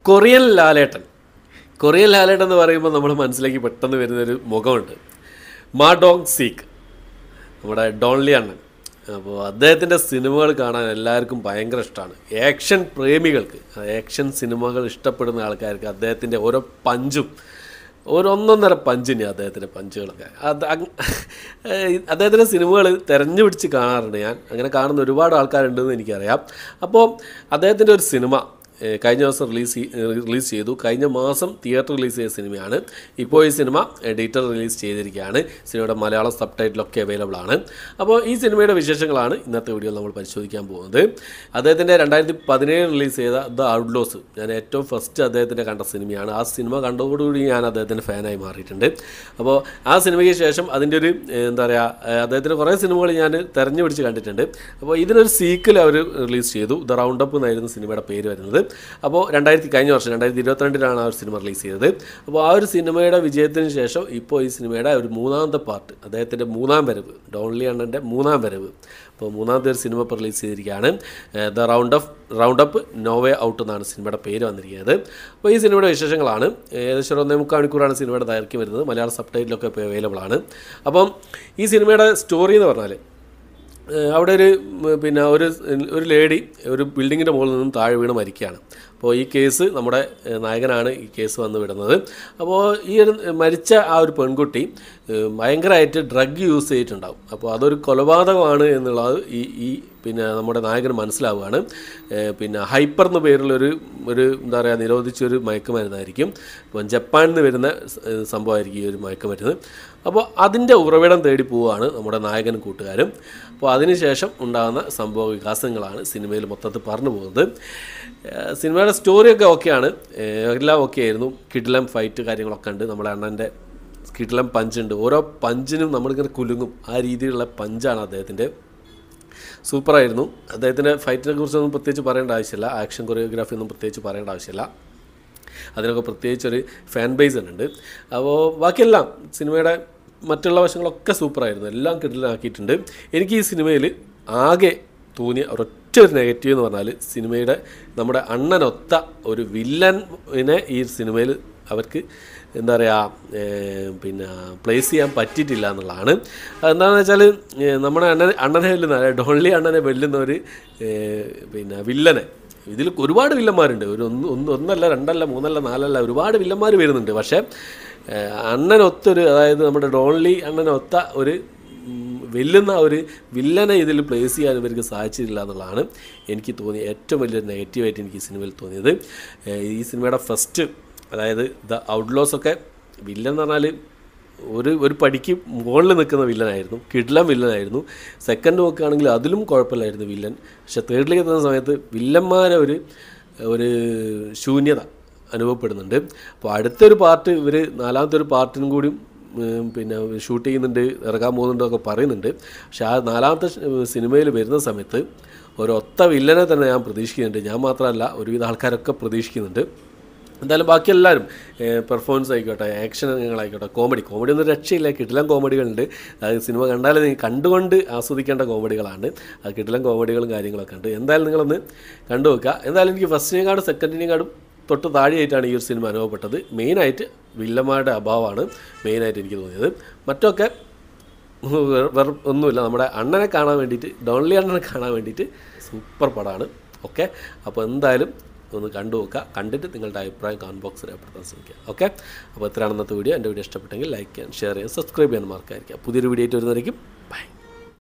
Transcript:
Korean ലാലേട്ടൻ Korean ലാലേട്ടൻ എന്ന് പറയുമ്പോൾ നമ്മൾ മനസ്സിലേക്ക് പെട്ടെന്ന് വരുന്നൊരു മുഖമുണ്ട് മാഡോങ് സീക്ക് നമ്മുടെ ഡോൺലി അണ്ണൻ അപ്പോൾ അദ്ദേഹത്തിൻ്റെ സിനിമകൾ കാണാൻ എല്ലാവർക്കും ഭയങ്കര ഇഷ്ടമാണ് ആക്ഷൻ പ്രേമികൾക്ക് ആക്ഷൻ സിനിമകൾ ഇഷ്ടപ്പെടുന്ന ആൾക്കാർക്ക് അദ്ദേഹത്തിൻ്റെ ഓരോ പഞ്ചും ഒരു ഒന്നൊന്നര പഞ്ചിന് അദ്ദേഹത്തിൻ്റെ പഞ്ചുകളൊക്കെ അത് അങ്- ഏഹ് അദ്ദേഹത്തിൻ്റെ സിനിമകൾ തിരഞ്ഞു പിടിച്ച് കാണാറുണ്ട് ഞാൻ അങ്ങനെ കാണുന്ന ഒരുപാട് ആൾക്കാരുണ്ടെന്ന് എനിക്കറിയാം അപ്പോൾ അദ്ദേഹത്തിൻ്റെ ഒരു സിനിമ ഏഹ് കഴിഞ്ഞ ദിവസം റിലീസ് റിലീസ് ചെയ്തു കഴിഞ്ഞ മാസം തിയേറ്റർ റിലീസ് ചെയ്ത സിനിമയാണ് ഇപ്പോൾ ഈ സിനിമ ഡിജിറ്റൽ റിലീസ് ചെയ്തിരിക്കുകയാണ് സിനിമയുടെ മലയാളം സബ് ടൈറ്റിലൊക്കെ അവൈലബിൾ ആണ് അപ്പോൾ ഈ സിനിമയുടെ വിശേഷങ്ങളാണ് ഇന്നത്തെ വീഡിയോയിൽ നമ്മൾ പരിശോധിക്കാൻ പോകുന്നത് അദ്ദേഹത്തിൻ്റെ രണ്ടായിരത്തി പതിനേഴ് റിലീസ് ചെയ്ത ദ ഔട്ട്ലോസ് ഞാൻ ഏറ്റവും ഫസ്റ്റ് അദ്ദേഹത്തിൻ്റെ കണ്ട സിനിമയാണ് ആ സിനിമ കണ്ടതോടുകൂടി ഞാൻ അദ്ദേഹത്തിൻ്റെ ഫാനായി മാറിയിട്ടുണ്ട് അപ്പോൾ ആ സിനിമയ്ക്ക് ശേഷം അതിൻ്റെ ഒരു ഏഹ്, എന്താ പറയുക ഏഹ്, അദ്ദേഹത്തിൻ്റെ കുറേ സിനിമകൾ ഞാൻ തെരഞ്ഞു പിടിച്ച് കണ്ടിട്ടുണ്ട് അപ്പോൾ ഇതിനൊരു സീക്വൽ അവർ റിലീസ് ചെയ്തു ദ റൗണ്ട് അപ്പ് എന്നായിരുന്നു സിനിമയുടെ പേര് വരുന്നത് അപ്പോൾ രണ്ടായിരത്തി കഴിഞ്ഞ വർഷം രണ്ടായിരത്തി ഇരുപത്തിരണ്ടിലാണ് ആ ഒരു സിനിമ റിലീസ് ചെയ്തത് അപ്പോൾ ആ ഒരു സിനിമയുടെ വിജയത്തിന് ശേഷം ഇപ്പോൾ ഈ സിനിമയുടെ ഒരു മൂന്നാമത്തെ പാർട്ട് അദ്ദേഹത്തിൻ്റെ മൂന്നാം വരവ് ഡോൺലി അണ്ണൻ്റെ മൂന്നാം വരവ് അപ്പോൾ മൂന്നാമത്തെ ഒരു സിനിമ ഇപ്പോൾ റിലീസ് ചെയ്തിരിക്കുകയാണ് the round of round up no way out എന്നാണ് സിനിമയുടെ പേര് വന്നിരിക്കുന്നത് അപ്പോൾ ഈ സിനിമയുടെ വിശേഷങ്ങളാണ് ഏകദേശം ഒരു ഒന്നേ മുക്കാൽ മണിക്കൂറാണ് സിനിമയുടെ ദൈർഘ്യം വരുന്നത് മലയാള സബ് ടൈറ്റിലൊക്കെ ഇപ്പോൾ അവൈലബിൾ ആണ് അപ്പം ഈ സിനിമയുടെ സ്റ്റോറി എന്ന് പറഞ്ഞാൽ ഏഹ് അവിടെ ഒരു ഉം, പിന്നെ ഒരു ഒരു ലേഡി ഒരു ബിൽഡിങ്ങിൻ്റെ മുകളിൽ നിന്നും താഴെ വീണ് മരിക്കുകയാണ് അപ്പോൾ ഈ കേസ് നമ്മുടെ ഏഹ്, നായകനാണ് ഈ കേസ് വന്ന് വിടുന്നത് അപ്പോൾ ഈ ഒരു മരിച്ച ആ ഒരു പെൺകുട്ടി ഏഹ്, ഭയങ്കരമായിട്ട് ഡ്രഗ് യൂസ് ചെയ്തിട്ടുണ്ടാവും അപ്പോൾ അതൊരു കൊലപാതകമാണ് എന്നുള്ളത് ഈ ഈ പിന്നെ നമ്മുടെ നായകന് മനസ്സിലാവുകയാണ് ഏഹ്, പിന്നെ ഹൈപ്പർ എന്ന പേരുള്ളൊരു ഒരു എന്താ പറയുക നിരോധിച്ചൊരു മയക്കുമരുന്നായിരിക്കും ഇപ്പം ജപ്പാനിൽ നിന്ന് വരുന്ന സ- ഏഹ് സംഭവമായിരിക്കും ഈ ഒരു മയക്കുമരുന്ന് അപ്പോൾ അതിൻ്റെ ഉറവിടം തേടി പോവുകയാണ് നമ്മുടെ നായകനും കൂട്ടുകാരും അപ്പോൾ അതിനുശേഷം ഉണ്ടാകുന്ന സംഭവ വികാസങ്ങളാണ് സിനിമയിൽ മൊത്തത്തിൽ പറഞ്ഞു പോകുന്നത് ഏഹ് സിനിമയുടെ സ്റ്റോറിയൊക്കെ ഓക്കെയാണ് ഏഹ് എല്ലാം ഓക്കെ ആയിരുന്നു കിഡിലം ഫൈറ്റ് കാര്യങ്ങളൊക്കെ ഉണ്ട് നമ്മുടെ അണ്ണൻ്റെ കിഡിലം പഞ്ചുണ്ട് ഓരോ പഞ്ചിനും നമ്മളിങ്ങനെ കുലുങ്ങും ആ രീതിയിലുള്ള പഞ്ചാണ് അദ്ദേഹത്തിൻ്റെ സൂപ്പറായിരുന്നു അദ്ദേഹത്തിൻ്റെ ഫൈറ്റിനെ കുറിച്ചൊന്നും പ്രത്യേകിച്ച് പറയേണ്ട ആവശ്യമില്ല ആക്ഷൻ കൊറിയോഗ്രാഫി ഒന്നും പ്രത്യേകിച്ച് പറയേണ്ട ആവശ്യമില്ല അതിനൊക്കെ പ്രത്യേകിച്ചൊരു ഫാൻ ബേസ് ഉണ്ട് അപ്പോൾ ബാക്കിയെല്ലാം സിനിമയുടെ മറ്റുള്ള വശങ്ങളൊക്കെ സൂപ്പറായിരുന്നു എല്ലാം കിടലാക്കിയിട്ടുണ്ട് എനിക്ക് ഈ സിനിമയിൽ ആകെ തോന്നിയ ഒരൊറ്റ ഒരു നെഗറ്റീവ് എന്ന് പറഞ്ഞാൽ സിനിമയുടെ നമ്മുടെ അണ്ണനൊത്ത ഒരു വില്ലനെ ഈ സിനിമയിൽ അവർക്ക് എന്താ പറയുക ഏഹ് പിന്നെ പ്ലേസ് ചെയ്യാൻ പറ്റിയിട്ടില്ല എന്നുള്ളതാണ് അതെന്താണെന്ന് വെച്ചാൽ ഏഹ് നമ്മുടെ അണ്ണൻ അണ്ണനെ വെല്ലുന്ന അതായത് ഡോൺലി അണ്ണനെ വെല്ലുന്ന ഒരു ഏഹ് പിന്നെ വില്ലനെ ഇതിൽ ഒരുപാട് വില്ലന്മാരുണ്ട് ഒരു ഒന്ന് ഒന്ന് ഒന്നല്ല രണ്ടല്ല മൂന്നല്ല നാലല്ല ഒരുപാട് വില്ലന്മാർ വരുന്നുണ്ട് പക്ഷേ ഏഹ് അണ്ണനൊത്തൊരു അതായത് നമ്മുടെ ഡോൺലി അണ്ണനൊത്ത ഒരു ഉം, വെല്ലുന്ന ഒരു വില്ലനെ ഇതിൽ പ്ലേസ് ചെയ്യാൻ ഇവർക്ക് സാധിച്ചിട്ടില്ല എന്നുള്ളതാണ് എനിക്ക് തോന്നിയ ഏറ്റവും വലിയൊരു നെഗറ്റീവായിട്ട് എനിക്ക് ഈ സിനിമയിൽ തോന്നിയത് ഏഹ് ഈ സിനിമയുടെ ഫസ്റ്റ് അതായത് ദ ഔട്ട്ലോസ് ഒക്കെ വില്ലൻ എന്ന് പറഞ്ഞാൽ ഒരു ഒരു പടിക്ക് മുകളിൽ നിൽക്കുന്ന വില്ലനായിരുന്നു കിഡ്ലം വില്ലനായിരുന്നു സെക്കൻഡ് നോക്കുകയാണെങ്കിൽ അതിലും കുഴപ്പമില്ലായിരുന്നു വില്ലൻ പക്ഷെ തേർഡിലേക്ക് എത്തുന്ന സമയത്ത് വില്ലന്മാരെ ഒരു ഒരു ശൂന്യത അനുഭവപ്പെടുന്നുണ്ട് അപ്പോൾ അടുത്തൊരു പാർട്ട് ഇവർ നാലാമത്തെ ഒരു പാർട്ടിനും കൂടി ഉം, പിന്നെ ഷൂട്ട് ചെയ്യുന്നുണ്ട് ഇറങ്ങാൻ പോകുന്നുണ്ടൊക്കെ പറയുന്നുണ്ട് പക്ഷെ ആ നാലാമത്തെ സിനിമയിൽ വരുന്ന സമയത്ത് ഒരൊത്ത വില്ലനെ തന്നെ ഞാൻ പ്രതീക്ഷിക്കുന്നുണ്ട് ഞാൻ മാത്രമല്ല ഒരുവിധ ആൾക്കാരൊക്കെ പ്രതീക്ഷിക്കുന്നുണ്ട് എന്തായാലും ബാക്കി എല്ലാവരും പെർഫോമൻസ് ആയിക്കോട്ടെ ആക്ഷൻ രംഗങ്ങളായിക്കോട്ടെ കോമഡി കോമഡി ഒന്നും രക്ഷയില്ല കിടിലം കോമഡികളുണ്ട് അത് സിനിമ കണ്ടാൽ നിങ്ങൾ കണ്ടുകൊണ്ട് ആസ്വദിക്കേണ്ട കോമഡികളാണ് അത് കിടിലം കോമഡികളും കാര്യങ്ങളൊക്കെ ഉണ്ട് എന്തായാലും നിങ്ങളൊന്ന് കണ്ടു നോക്കുക എന്തായാലും എനിക്ക് ഫസ്റ്റിനെക്കാളും സെക്കൻഡിനെക്കാളും തൊട്ട് താഴെയായിട്ടാണ് ഈ ഒരു സിനിമ അനുഭവപ്പെട്ടത് മെയിനായിട്ട് വില്ലന്മാരുടെ അഭാവമാണ് മെയിനായിട്ട് എനിക്ക് തോന്നിയത് മറ്റൊക്കെ വേറെ ഒന്നുമില്ല നമ്മുടെ അണ്ണനെ കാണാൻ വേണ്ടിയിട്ട് ഡോൺലി അണ്ണനെ കാണാൻ വേണ്ടിയിട്ട് സൂപ്പർ പടമാണ് ഓക്കെ അപ്പോൾ എന്തായാലും ഒന്ന് കണ്ടു നോക്കുക കണ്ടിട്ട് നിങ്ങളുടെ അഭിപ്രായം കമൻറ്റ് ബോക്സിൽ രേഖപ്പെടുത്താൻ ശ്രമിക്കുക ഓക്കെ അപ്പോൾ ഇത്രയാണ് ഇന്നത്തെ വീഡിയോ എൻ്റെ വീഡിയോ ഇഷ്ടപ്പെട്ടെങ്കിൽ ലൈക്ക് ചെയ്യാൻ ഷെയർ ചെയ്യാൻ സബ്സ്ക്രൈബ് ചെയ്യാൻ മാർക്കായിരിക്കാം പുതിയൊരു വീഡിയോ ആയിട്ട് വരുന്നതായിരിക്കും